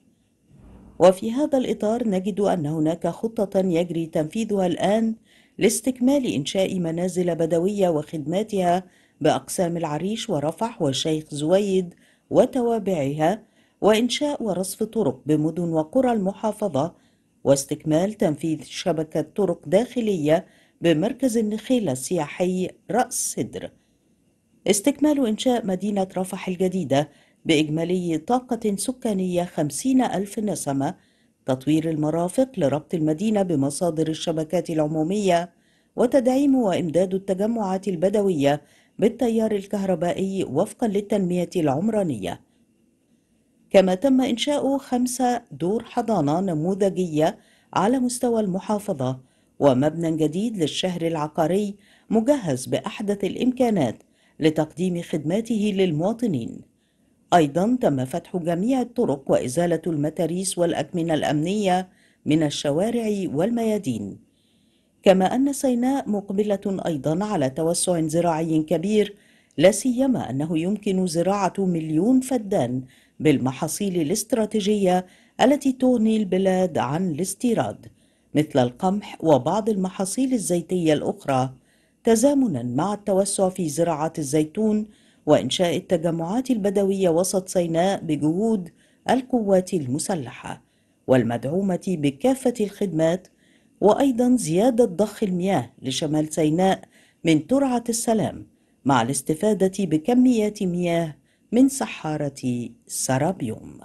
[SPEAKER 3] وفي هذا الإطار نجد أن هناك خطة يجري تنفيذها الآن لاستكمال إنشاء منازل بدوية وخدماتها بأقسام العريش ورفح والشيخ زويد وتوابعها وإنشاء ورصف طرق بمدن وقرى المحافظة واستكمال تنفيذ شبكة طرق داخلية بمركز النخيل السياحي رأس سدر استكمال إنشاء مدينة رفح الجديدة بإجمالي طاقة سكانية خمسين ألف نسمة تطوير المرافق لربط المدينة بمصادر الشبكات العمومية وتدعيم وإمداد التجمعات البدوية بالتيار الكهربائي وفقا للتنمية العمرانية كما تم إنشاء خمسة دور حضانة نموذجية على مستوى المحافظة ومبنى جديد للشهر العقاري مجهز بأحدث الإمكانات لتقديم خدماته للمواطنين أيضا تم فتح جميع الطرق وإزالة المتاريس والأكمنة الأمنية من الشوارع والميادين كما أن سيناء مقبلة أيضا على توسع زراعي كبير لا سيما أنه يمكن زراعة مليون فدان بالمحاصيل الاستراتيجية التي تغني البلاد عن الاستيراد مثل القمح وبعض المحاصيل الزيتية الأخرى تزامنا مع التوسع في زراعة الزيتون وإنشاء التجمعات البدوية وسط سيناء بجهود القوات المسلحة والمدعومة بكافة الخدمات وأيضا زيادة ضخ المياه لشمال سيناء من ترعة السلام مع الاستفادة بكميات مياه من سحارة سرابيوم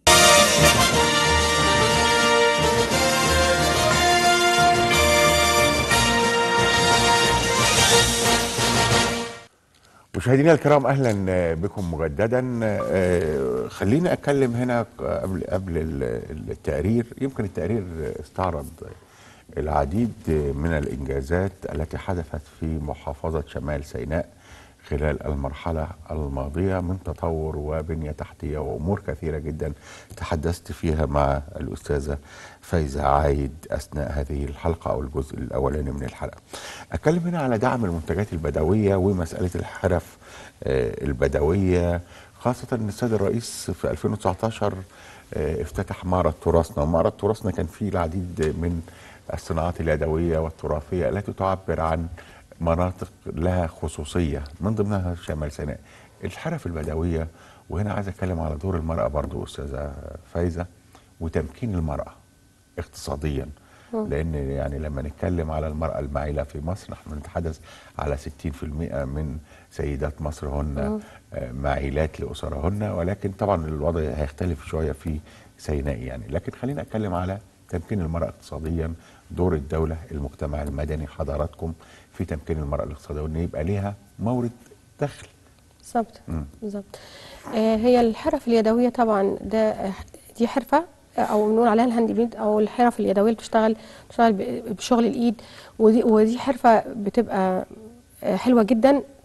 [SPEAKER 1] مشاهدينا الكرام اهلا بكم مجددا آه، خليني اتكلم هنا قبل قبل ال- التقرير يمكن التقرير استعرض العديد من الانجازات التي حدثت في محافظه شمال سيناء خلال المرحله الماضيه من تطور وبنيه تحتيه وامور كثيره جدا تحدثت فيها مع الاستاذه فايزه عايد اثناء هذه الحلقه او الجزء الاولاني من الحلقه. اتكلم هنا على دعم المنتجات البدويه ومساله الحرف آه، البدويه خاصه ان السيد الرئيس في 2019 آه، افتتح معرض تراثنا ومعرض تراثنا كان فيه العديد من الصناعات اليدويه والتراثيه التي تعبر عن مناطق لها خصوصيه من ضمنها شمال سيناء. الحرف البدويه وهنا عايز اتكلم على دور المراه برضو استاذه فايزه وتمكين المراه اقتصاديا لان يعني لما نتكلم على المراه المعيله في مصر نحن نتحدث على 60% من سيدات مصر هن آه، معيلات لاسرهن ولكن طبعا الوضع هيختلف شويه في سيناء يعني لكن خلينا اتكلم على تمكين المراه اقتصاديا دور الدوله المجتمع المدني حضراتكم في تمكين المراه الاقتصاديه وان يبقى ليها مورد دخل
[SPEAKER 2] بالظبط بالظبط آه، هي الحرف اليدويه طبعا ده آه، دي حرفه آه، او بنقول عليها الهاند ميد او الحرف اليدويه اللي بتشتغل بتشتغل ب- بشغل الايد ودي ودي حرفه بتبقى آه، حلوه جدا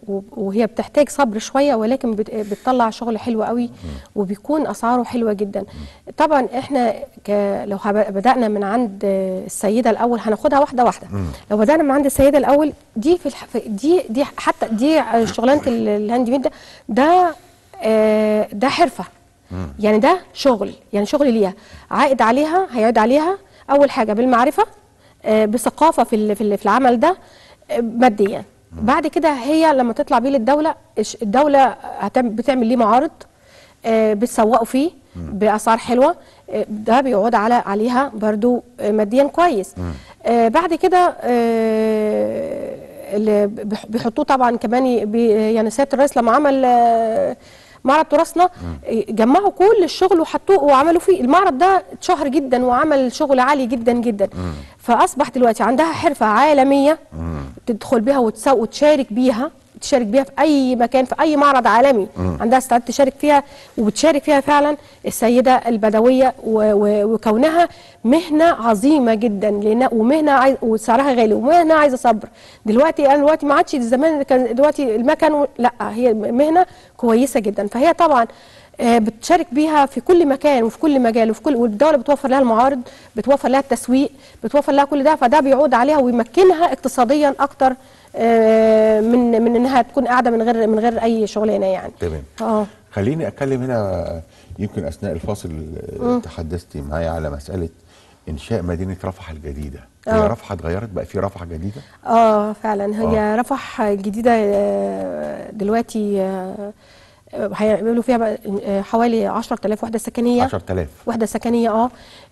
[SPEAKER 2] وب- وهي بتحتاج صبر شويه ولكن بت- بتطلع شغل حلو قوي وبيكون اسعاره حلوه جدا طبعا احنا ك... لو هب- بدانا من عند السيده الاول هناخدها واحده واحده لو بدانا من عند السيده الاول دي في, الح... في دي دي حتى دي شغلانه ال- الهاند ميد ده ده آه، ده حرفه يعني ده شغل يعني شغل ليها عائد عليها هيعود عليها اول حاجه بالمعرفه آه، بثقافه في ال- في ال- في العمل ده آه، ماديا بعد كده هي لما تطلع بيه للدوله الش- الدوله هتعمل بتعمل ليه معارض آه، بتسوقوا فيه باسعار حلوه آه، ده بيعود على عليها برضو آه، ماديا كويس آه، بعد كده آه، اللي بيح- بيحطوه طبعا كمان ي- بي- يعني سياده الرئيس لما عمل آه، معرض تراثنا جمعوا كل الشغل وحطوه وعملوا فيه المعرض ده اتشهر جدا وعمل شغل عالي جدا جدا فاصبح دلوقتي عندها حرفه عالميه تدخل بيها وتسوق وتشارك بيها تشارك بيها في اي مكان في اي معرض عالمي عندها استعداد تشارك فيها وبتشارك فيها فعلا السيده البدويه و- و- وكونها مهنه عظيمه جدا لان ومهنه عايز وسعرها غالي ومهنه عايزه صبر دلوقتي انا دلوقتي ما عادش زمان كان دلوقتي المكن و- لا هي مهنه كويسه جدا فهي طبعا آه، بتشارك بيها في كل مكان وفي كل مجال وفي كل والدوله بتوفر لها المعارض بتوفر لها التسويق بتوفر لها كل ده فده بيعود عليها ويمكنها اقتصاديا اكتر آه، من من انها تكون قاعده من غير من غير اي شغلانه يعني
[SPEAKER 1] تمام
[SPEAKER 2] اه
[SPEAKER 1] خليني اتكلم هنا يمكن اثناء الفاصل تحدثتي معايا على مساله انشاء مدينه رفح الجديده هي
[SPEAKER 2] آه.
[SPEAKER 1] رفح اتغيرت بقى في رفح جديده
[SPEAKER 2] اه فعلا هي رفح جديده آه، دلوقتي آه، آه، هيعملوا فيها بقى آه، حوالي 10000 وحده سكنيه
[SPEAKER 1] 10000
[SPEAKER 2] وحده سكنيه اه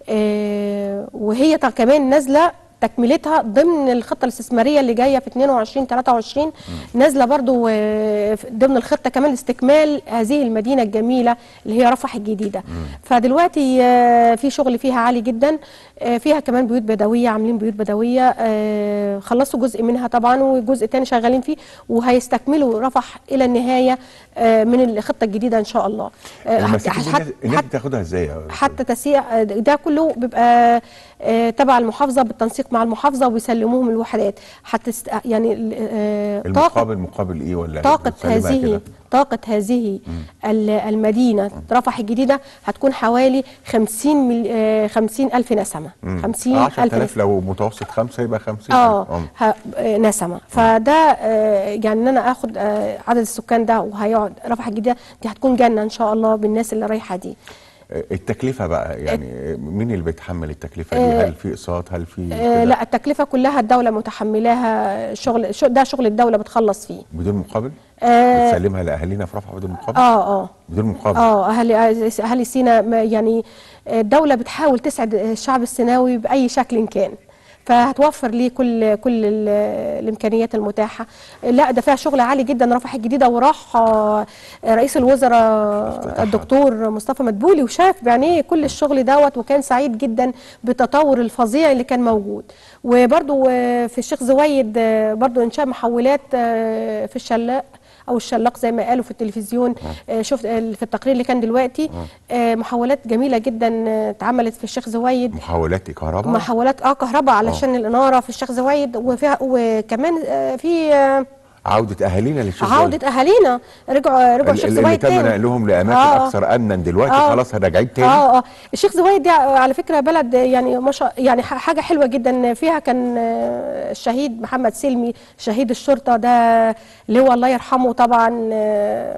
[SPEAKER 2] آه، وهي طا- كمان نازله تكملتها ضمن الخطه الاستثماريه اللي جايه في 22 23 نازله برضو آه، في- ضمن الخطه كمان لاستكمال هذه المدينه الجميله اللي هي رفح الجديده فدلوقتي آه، في شغل فيها عالي جدا آه، فيها كمان بيوت بدويه عاملين بيوت بدويه آه، خلصوا جزء منها طبعا وجزء تاني شغالين فيه وهيستكملوا رفح الى النهايه آه، من الخطه الجديده ان شاء الله آه،
[SPEAKER 1] المساكن دي
[SPEAKER 2] حت-
[SPEAKER 1] الناس- الناس بتاخدها ازاي يا
[SPEAKER 2] حتى تسيع ده كله بيبقى آه، تبع المحافظه بالتنسيق مع المحافظه وبيسلموهم الوحدات حتى است- يعني ال- آه، طاقه
[SPEAKER 1] المقابل مقابل ايه ولا
[SPEAKER 2] طاقة
[SPEAKER 1] بتسلمها
[SPEAKER 2] هذه
[SPEAKER 1] كده؟
[SPEAKER 2] طاقة هذه ال- المدينة رفح الجديدة هتكون حوالي 50 مل... آه، 50 ألف نسمة 50 ألف
[SPEAKER 1] 10000
[SPEAKER 2] نسمة
[SPEAKER 1] لو متوسط خمسه يبقى 50
[SPEAKER 2] اه ه- آه، نسمة فده آه، يعني ان انا اخد آه، عدد السكان ده وهيقعد رفح الجديدة دي هتكون جنة ان شاء الله بالناس اللي رايحة دي
[SPEAKER 1] التكلفه بقى يعني مين اللي بيتحمل التكلفه
[SPEAKER 2] آه،
[SPEAKER 1] دي هل في اقساط هل في
[SPEAKER 2] آه،
[SPEAKER 1] كده؟
[SPEAKER 2] لا التكلفة كلها الدولة متحملاها شغل شو- ده شغل الدولة بتخلص فيه
[SPEAKER 1] بدون مقابل
[SPEAKER 2] آه،
[SPEAKER 1] بتسلمها لاهالينا في رفح بدون مقابل
[SPEAKER 2] اه اه
[SPEAKER 1] بدون مقابل
[SPEAKER 2] اه اهالي اهالي سينا ما- يعني الدوله بتحاول تسعد الشعب السيناوي باي شكل كان فهتوفر ليه كل كل ال- الامكانيات المتاحه لا ده فيها شغل عالي جدا رفح الجديده وراح آه، رئيس الوزراء الدكتور مصطفى مدبولي وشاف بعينيه كل الشغل دوت وكان سعيد جدا بالتطور الفظيع اللي كان موجود وبرضو آه، في الشيخ زويد آه، برضو انشاء محولات آه، في الشلاق او الشلاق زي ما قالوا في التلفزيون آه، شفت آه، في التقرير اللي كان دلوقتي آه، محولات جميله جدا آه، اتعملت في الشيخ زويد
[SPEAKER 1] محولات كهرباء
[SPEAKER 2] محولات اه كهرباء علشان الاناره في الشيخ زويد وفيها وكمان آه، في آه،
[SPEAKER 1] عودة أهالينا للشيخ
[SPEAKER 2] عوده اهالينا رجعوا رجعوا
[SPEAKER 1] ال-
[SPEAKER 2] الشيخ
[SPEAKER 1] ال- اللي
[SPEAKER 2] زويد
[SPEAKER 1] تم
[SPEAKER 2] تاني
[SPEAKER 1] نقلهم لأماكن
[SPEAKER 2] آه.
[SPEAKER 1] أكثر أمنا دلوقتي
[SPEAKER 2] آه.
[SPEAKER 1] خلاص راجعين تاني
[SPEAKER 2] اه اه الشيخ زويد دي على فكره بلد يعني ما شاء يعني ح- حاجه حلوه جدا فيها كان آه، الشهيد محمد سلمي شهيد الشرطه ده اللي هو الله يرحمه طبعا آه،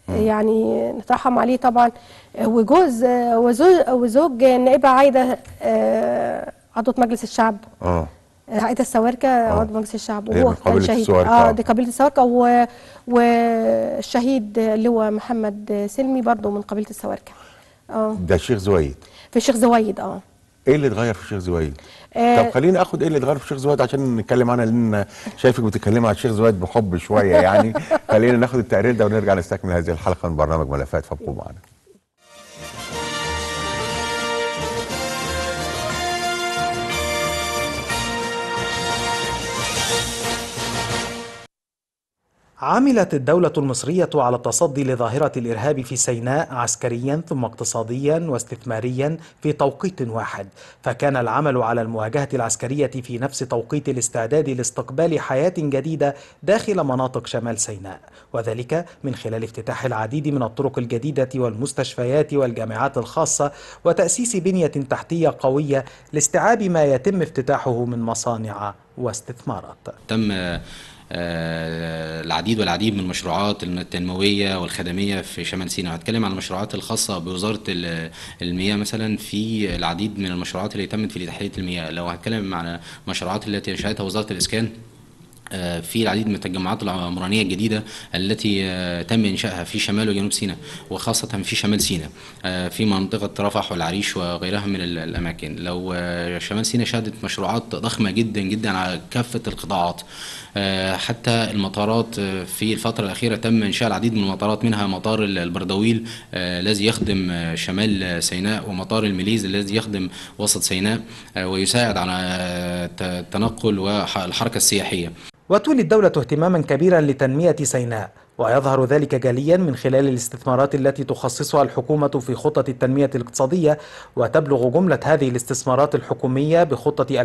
[SPEAKER 2] يعني نترحم عليه طبعا آه، وجوز آه، وزوج وزوج النائبه عايده آه، عضوة مجلس الشعب
[SPEAKER 1] اه
[SPEAKER 2] عائلة السواركة عضو مجلس الشعب
[SPEAKER 1] هي من
[SPEAKER 2] وهو كان
[SPEAKER 1] قبيلة
[SPEAKER 2] شهيد
[SPEAKER 1] السواركة.
[SPEAKER 2] اه دي قبيلة السواركة و... والشهيد اللي هو محمد سلمي برضه من قبيلة السواركة اه
[SPEAKER 1] ده الشيخ زويد
[SPEAKER 2] في الشيخ زويد اه
[SPEAKER 1] ايه اللي اتغير في الشيخ زويد؟
[SPEAKER 2] آه.
[SPEAKER 1] طب خليني اخد ايه اللي اتغير في الشيخ زويد عشان نتكلم عنها لان شايفك بتتكلمي عن الشيخ زويد بحب شويه يعني خلينا ناخد التقرير ده ونرجع نستكمل هذه الحلقه من برنامج ملفات فابقوا معنا.
[SPEAKER 4] عملت الدولة المصرية على التصدي لظاهرة الإرهاب في سيناء عسكريا ثم اقتصاديا واستثماريا في توقيت واحد فكان العمل على المواجهة العسكرية في نفس توقيت الاستعداد لاستقبال حياة جديدة داخل مناطق شمال سيناء وذلك من خلال افتتاح العديد من الطرق الجديدة والمستشفيات والجامعات الخاصة وتأسيس بنية تحتية قوية لاستيعاب ما يتم افتتاحه من مصانع واستثمارات
[SPEAKER 5] تم آه، العديد والعديد من المشروعات التنموية والخدمية في شمال سيناء هتكلم عن المشروعات الخاصة بوزارة ال- المياه مثلا في العديد من المشروعات اللي تمت في تحلية المياه لو هتكلم عن المشروعات التي انشأتها وزارة الإسكان آه، في العديد من التجمعات العمرانية الجديدة التي آه، تم إنشائها في شمال وجنوب سيناء وخاصة في شمال سيناء آه، في منطقة رفح والعريش وغيرها من ال- الأماكن لو آه، شمال سيناء شهدت مشروعات ضخمة جدا جدا على كافة القطاعات آه، حتى المطارات آه، في الفترة الأخيرة تم إنشاء العديد من المطارات منها مطار ال- البردويل آه، الذي يخدم آه، شمال آه، سيناء ومطار المليز الذي يخدم وسط سيناء آه، ويساعد على آه، ت- التنقل والحركة السياحية
[SPEAKER 4] وتولي الدولة اهتماما كبيرا لتنمية سيناء ويظهر ذلك جليا من خلال الاستثمارات التي تخصصها الحكومة في خطة التنمية الاقتصادية وتبلغ جملة هذه الاستثمارات الحكومية بخطة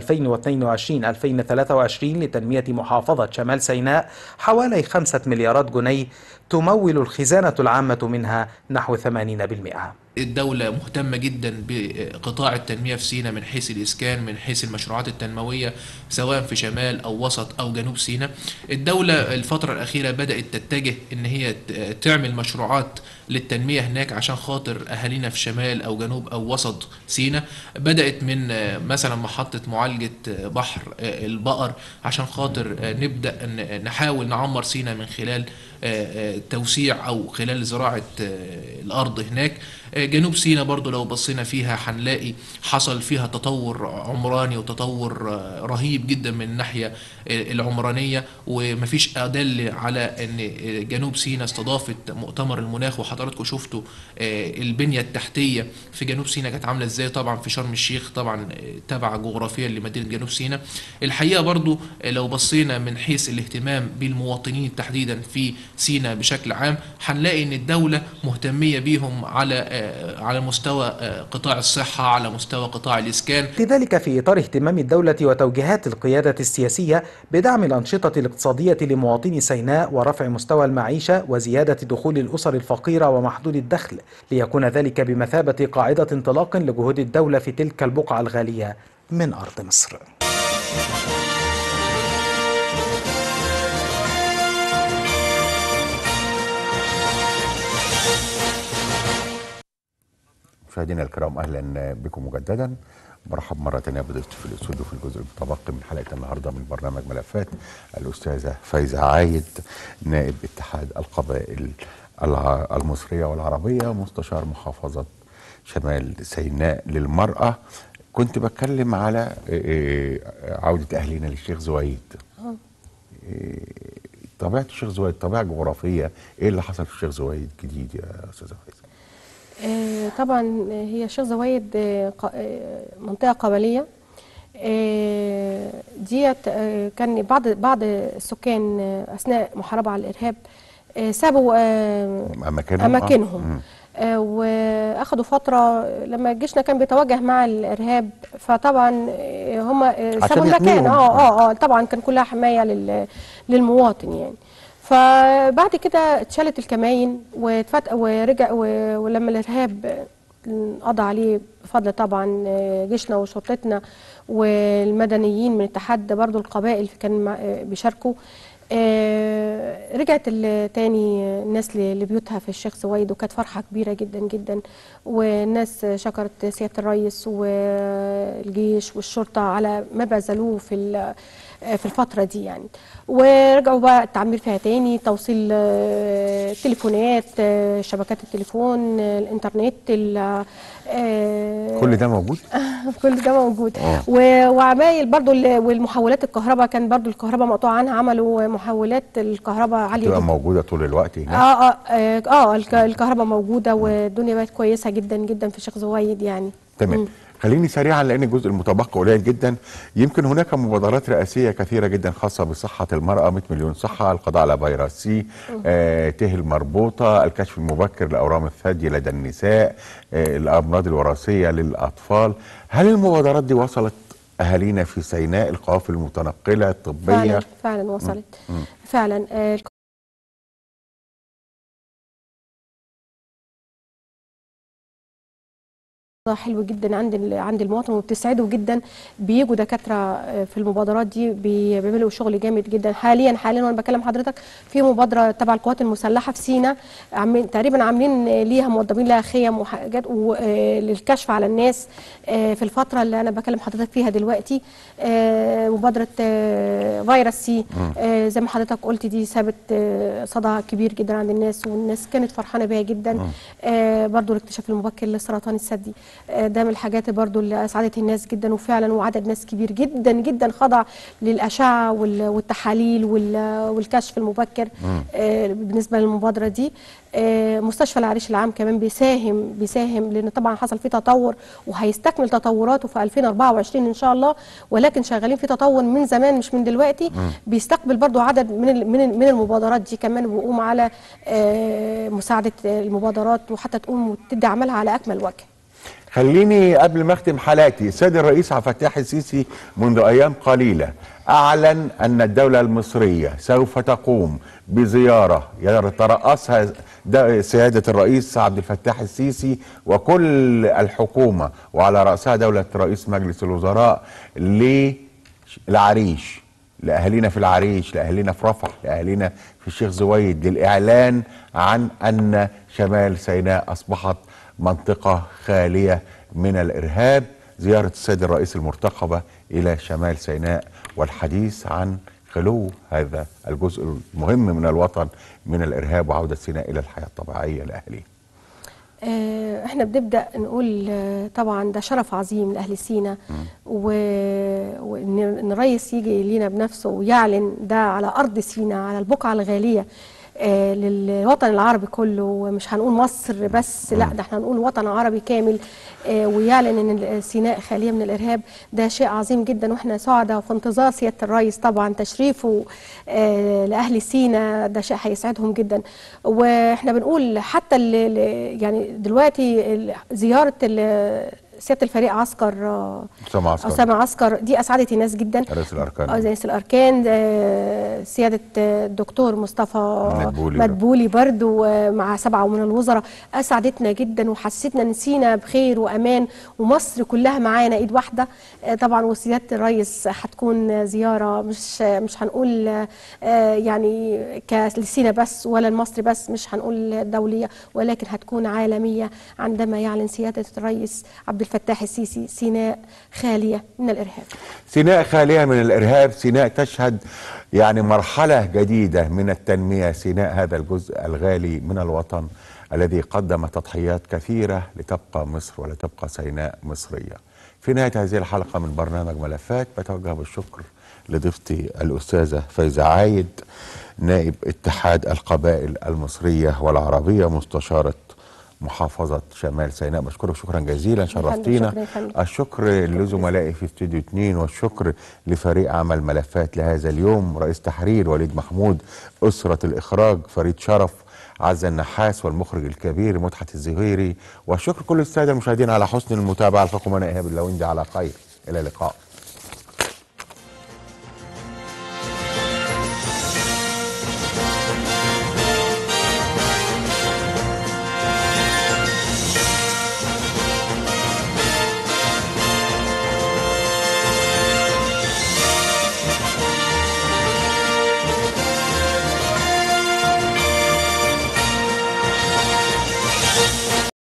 [SPEAKER 4] 2022-2023 لتنمية محافظة شمال سيناء حوالي خمسة مليارات جنيه تمول الخزانة العامة منها نحو 80%.
[SPEAKER 6] الدولة مهتمة جدا بقطاع التنمية في سيناء من حيث الإسكان من حيث المشروعات التنموية سواء في شمال أو وسط أو جنوب سيناء الدولة الفترة الأخيرة بدأت تتجه إن هي ت- تعمل مشروعات للتنمية هناك عشان خاطر أهالينا في شمال أو جنوب أو وسط سيناء بدأت من آه، مثلا محطة معالجة آه، بحر آه، البقر عشان خاطر آه، نبدأ ن- نحاول نعمر سيناء من خلال آه، آه، توسيع أو خلال زراعة آه، الأرض هناك آه، جنوب سيناء برضو لو بصينا فيها هنلاقي حصل فيها تطور عمراني وتطور آه، رهيب جدا من الناحية آه، العمرانية ومفيش أدل على أن آه، جنوب سيناء استضافت مؤتمر المناخ وحضراتكم شفتوا آه، البنية التحتية في جنوب سيناء كانت عاملة ازاي طبعا في شرم الشيخ طبعا آه، تابعة جغرافيا لمدينة جنوب سيناء الحقيقة برضو آه، لو بصينا من حيث الاهتمام بالمواطنين تحديدا في سيناء بشكل عام هنلاقي ان الدولة مهتمية بيهم على آه، على مستوى آه، قطاع الصحة على مستوى قطاع الإسكان
[SPEAKER 4] لذلك في إطار اهتمام الدولة وتوجيهات القيادة السياسية بدعم الأنشطة الاقتصادية لمواطني سيناء ورفع مستوى المعيشة وزيادة دخول الأسر الفقيرة ومحدود الدخل ليكون ذلك بمثابة قاعدة انطلاق لجهود الدولة في تلك البقعة الغالية من أرض مصر
[SPEAKER 1] مشاهدينا الكرام اهلا بكم مجددا مرحب مره ثانيه بضيفتي في الاستوديو في الجزء المتبقي من حلقه النهارده من برنامج ملفات الاستاذه فايزه عايد نائب اتحاد القبائل الع- المصريه والعربيه مستشار محافظه شمال سيناء للمراه كنت بتكلم على إيه، عوده اهلنا للشيخ زويد إيه، طبيعه الشيخ زويد طبيعه جغرافيه ايه اللي حصل في الشيخ زويد جديد يا استاذه فايزه
[SPEAKER 2] آه، طبعا هي شيخ زوايد آه، ق- آه، منطقة قبلية آه، ديت آه، كان بعض بعض السكان آه، أثناء محاربة على الإرهاب آه، سابوا آه،
[SPEAKER 1] اماكنهم آه.
[SPEAKER 2] أماكنهم
[SPEAKER 1] مم.
[SPEAKER 2] آه، واخدوا فتره لما جيشنا كان بيتواجه مع الارهاب فطبعا آه، هم آه،
[SPEAKER 1] عشان
[SPEAKER 2] سابوا المكان
[SPEAKER 1] يحميهم.
[SPEAKER 2] اه اه اه طبعا كان كلها حمايه لل- للمواطن يعني فبعد كده اتشالت الكماين واتفت ورجع و- ولما الارهاب قضى عليه بفضل طبعا آه، جيشنا وشرطتنا والمدنيين من اتحاد برضو القبائل كان مع- آه، بيشاركوا آه، رجعت ال- تاني الناس ل- لبيوتها في الشيخ زويد وكانت فرحة كبيرة جدا جدا والناس شكرت سيادة الرئيس والجيش والشرطة على ما بذلوه في ال- في الفترة دي يعني ورجعوا بقى التعمير فيها تاني توصيل آه، تليفونات آه، شبكات التليفون آه، الانترنت ال- آه،
[SPEAKER 1] كل ده موجود
[SPEAKER 2] كل ده موجود
[SPEAKER 1] آه.
[SPEAKER 2] و- وعمايل برضو ال- والمحولات الكهرباء كان برضو الكهرباء مقطوع عنها عملوا محولات الكهرباء عالية
[SPEAKER 1] تبقى
[SPEAKER 2] جدا
[SPEAKER 1] موجوده طول الوقت هناك
[SPEAKER 2] اه اه اه, آه الك- الكهرباء موجودة والدنيا بقت كويسة جدا جدا في الشيخ زويد يعني
[SPEAKER 1] تمام
[SPEAKER 2] مم.
[SPEAKER 1] خليني سريعا لان الجزء المتبقي قليل جدا يمكن هناك مبادرات رئاسيه كثيره جدا خاصه بصحه المراه 100 مليون صحه القضاء على فيروس سي آه، ته المربوطه الكشف المبكر لاورام الثدي لدى النساء آه، الامراض الوراثيه للاطفال هل المبادرات دي وصلت اهالينا في سيناء القوافل المتنقله الطبيه
[SPEAKER 2] فعلا فعلا وصلت فعلا آه، حلو جدا عند ال- عند المواطن وبتسعده جدا بيجوا دكاتره آه، في المبادرات دي بي- بيعملوا شغل جامد جدا حاليا حاليا وانا بكلم حضرتك في مبادره تبع القوات المسلحه في سينا عاملين تقريبا عاملين ليها موظفين لها خيم وحاجات و- آه، للكشف على الناس آه، في الفتره اللي انا بكلم حضرتك فيها دلوقتي آه، مبادره آه، فيروس سي آه، زي ما حضرتك قلت دي سابت آه، صدى كبير جدا عند الناس والناس كانت فرحانه بيها جدا آه، برضو الاكتشاف المبكر لسرطان الثدي آه، ده من الحاجات برضو اللي اسعدت الناس جدا وفعلا وعدد ناس كبير جدا جدا خضع للاشعه وال- والتحاليل وال- والكشف المبكر آه، بالنسبه للمبادره دي آه، مستشفى العريش العام كمان بيساهم بيساهم لان طبعا حصل فيه تطور وهيستكمل تطوراته في 2024 ان شاء الله ولكن شغالين في تطور من زمان مش من دلوقتي بيستقبل برضو عدد من ال- من ال- من المبادرات دي كمان ويقوم على آه، مساعده المبادرات وحتى تقوم وتدي عملها على اكمل وجه
[SPEAKER 1] خليني قبل ما اختم حلقتي السيد الرئيس عبد الفتاح السيسي منذ ايام قليله اعلن ان الدوله المصريه سوف تقوم بزياره يترأسها د- سياده الرئيس عبد الفتاح السيسي وكل الحكومه وعلى راسها دوله رئيس مجلس الوزراء للعريش لاهالينا في العريش لاهالينا في رفح لاهالينا في الشيخ زويد للاعلان عن ان شمال سيناء اصبحت منطقه خاليه من الارهاب زياره السيد الرئيس المرتقبه الى شمال سيناء والحديث عن خلو هذا الجزء المهم من الوطن من الارهاب وعوده سيناء الى الحياه الطبيعيه لاهلها
[SPEAKER 2] آه، احنا بنبدا نقول آه، طبعا ده شرف عظيم لاهل سينا و- وان إن الرئيس يجي لينا بنفسه ويعلن ده على ارض سينا على البقعه الغاليه آه، للوطن العربي كله مش هنقول مصر بس لا ده احنا هنقول وطن عربي كامل آه، ويعلن ان سيناء خاليه من الارهاب ده شيء عظيم جدا واحنا سعداء وفي انتظار سياده الرئيس طبعا تشريفه آه، لاهل سينا ده شيء هيسعدهم جدا واحنا بنقول حتى ال- ال- يعني دلوقتي ال- زياره ال- سياده الفريق عسكر آه،
[SPEAKER 1] أسامة عسكر.
[SPEAKER 2] اسامه عسكر دي اسعدت الناس جدا
[SPEAKER 1] رئيس الأركان.
[SPEAKER 2] اه رئيس الاركان آه، سياده آه، الدكتور مصطفى
[SPEAKER 1] مدبولي.
[SPEAKER 2] مدبولي برضو آه، مع سبعه من الوزراء اسعدتنا جدا وحسيتنا ان سينا بخير وامان ومصر كلها معانا ايد واحده آه، طبعا وسياده الرئيس هتكون زياره مش مش هنقول آه، يعني ك- لسينا بس ولا لمصر بس مش هنقول دوليه ولكن هتكون عالميه عندما يعلن سياده الرئيس عبد الفتاح السيسي سيناء خاليه من الارهاب
[SPEAKER 1] سيناء خالية من الإرهاب سيناء تشهد يعني مرحلة جديدة من التنمية سيناء هذا الجزء الغالي من الوطن الذي قدم تضحيات كثيرة لتبقى مصر ولتبقى سيناء مصرية في نهاية هذه الحلقة من برنامج ملفات بتوجه بالشكر لضيفتي الأستاذة فايزة عايد نائب اتحاد القبائل المصرية والعربية مستشارة محافظة شمال سيناء بشكرك شكرا جزيلا شرفتينا
[SPEAKER 2] شكرا يا فندم.
[SPEAKER 1] الشكر لزملائي في استوديو 2 والشكر لفريق عمل ملفات لهذا اليوم رئيس تحرير وليد محمود أسرة الإخراج فريد شرف عزة النحاس والمخرج الكبير مدحت الزهيري والشكر كل السادة المشاهدين على حسن المتابعة الحكم أنا إيهاب اللويندي على خير إلى اللقاء